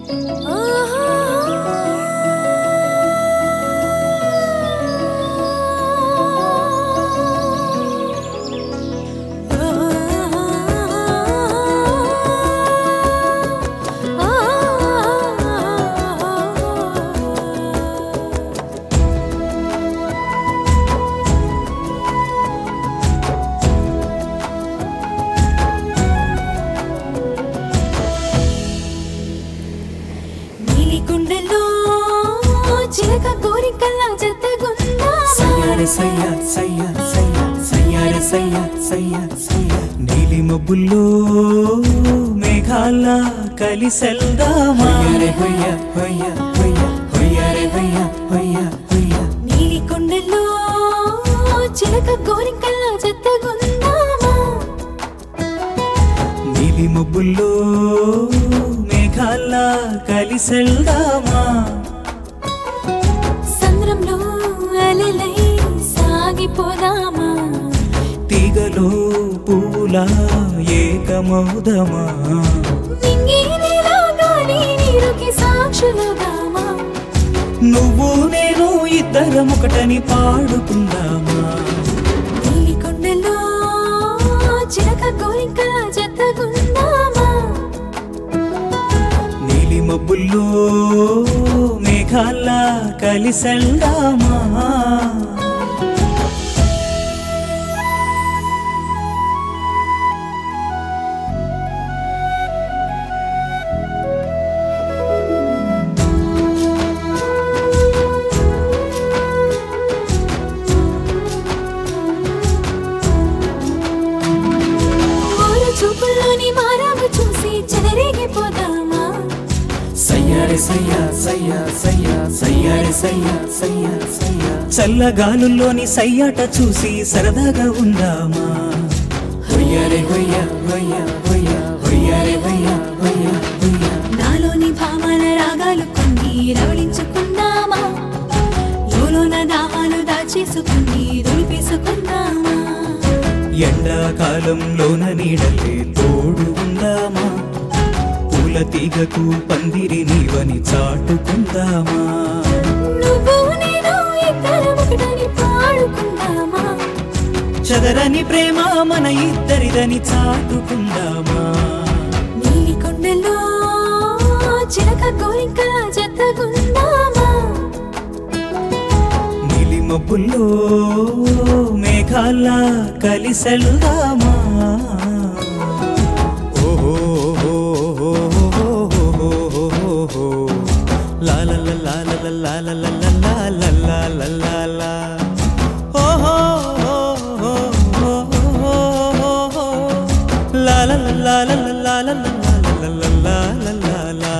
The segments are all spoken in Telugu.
నీలికుండలో చిలక కోరికల్లా జతగుందా సయ్యారే సయ్యా సయ్యా సయ్యా సయ్యారే సయ్యా సయ్యా సయ్యా నీలి మబ్బుల్లో మేఘాల కలిసెల్దామా హొయ్యారే హొయ్యా హొయ్యా హొయ్యా హొయ్యారే హొయ్యా హొయ్యా హొయ్యా నీలికుండలో చిలక కోరికల్లా జతగుందామా నీలి మబ్బుల్లో మేఘాల కలిసెల్దామా సంద్రంలో అలలై సాగిపోదామా తీగలో పూలా ఏకమౌదమా నింగి నేల గాలి నీరుకి సాక్షులుగామా నువ్వు నేను ఇద్దరం ఒకటని పాడుకుందామా నీలికొండలో చిలక కోరికల్లా జతగుందామా నీలి మబ్బుల్లో మేఘాల్లా కలిసెల్దామా ఊరు చూపుల్లోని మారాము చూసి చెలరేగిపోదామా సయ్యారే సయ్యా సయ్యా సయ్యా సయ్యారే సయ్యా సయ్యా సయ్యా చల్లగాలుల్లోని సయ్యాట చూసి సరదాగా ఉందామా హొయ్యారే హొయ్యా హొయ్యా హొయ్యా హొయ్యారే హొయ్యా హొయ్యా హొయ్యా నాలోని భామాల రాగాలు కొన్ని రవళించుకుందామా లోలోన దాహాలు దాచేసుకుని దులిపేసుకుందామా ఎండాకాలంలోన నీడలే తోడు ఉందామా పూల తీగకు పందిరి నీవని చాటుకుందామా నువ్వు నేను ఇద్దరం ఒకటని పాడుకుందామా చదరని ప్రేమ మన ఇద్దరిదని చాటుకుందామా నీలికొండలో చిలక కోరికల జతగుందామా నీలి మబ్బుల్లో మేఘాల్లా కలిసెల్దామా ఓహో లా లా లా లా లా లా లా లా లా లా లా లా లా లా ఓహో లా లా లా లా లా లా లా లా లా లా లా లా లా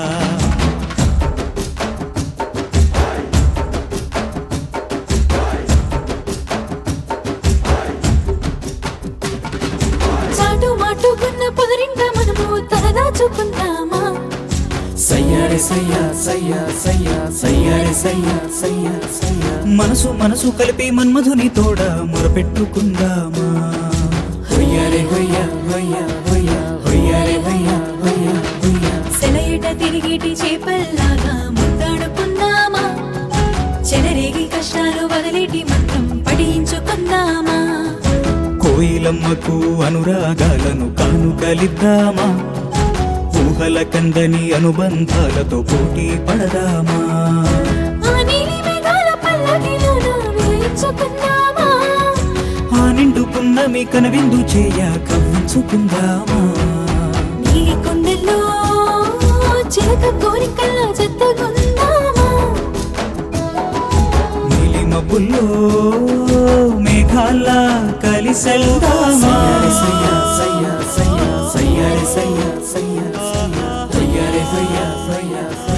చాటు మాటుకున్న పొదరింట మనము తలదాచుకుందామా సయ్యారే సయ్యా సయ్యా సయ్యా సయ్యారే సయ్యా సయ్యా సయ్యా మనసు మనసు కలిపి మన్మధుని తోడ మొరపెట్టుకుందామా హొయ్యారే హొయ్యా హొయ్యా హొయ్యా హొయ్యారే హొయ్యా హొయ్యా హొయ్యా సెలయట తిరిగిటి చేపల్లాగా ముద్దాడుకుందామా చెలరేగి కష్టాలు వదిలేటి మంత్రం పఠించుకుందామా కోయిలమ్మకు అనురాగాలను కానుకలిద్దామా ఊహల కందని అనుబంధాలతో పోటీ పడదామా ఆ నీలి మేఘాల పల్లకిలోన విహరించుకుందామా ఆ నిండుకున్న మీ కనవిందు చేయ కవ్వించుకుందామా నీలి కొండల్లో చిలక కోరికల్లా జతగుందామా నీలి మబ్బుల్లో మేఘాల్లా కలిసెల్దామా సయ్యా సయ్యా సయ్యా సయ్యారే సయ్యా సయ్యా సయ్యారే సయ్యా సయ్యా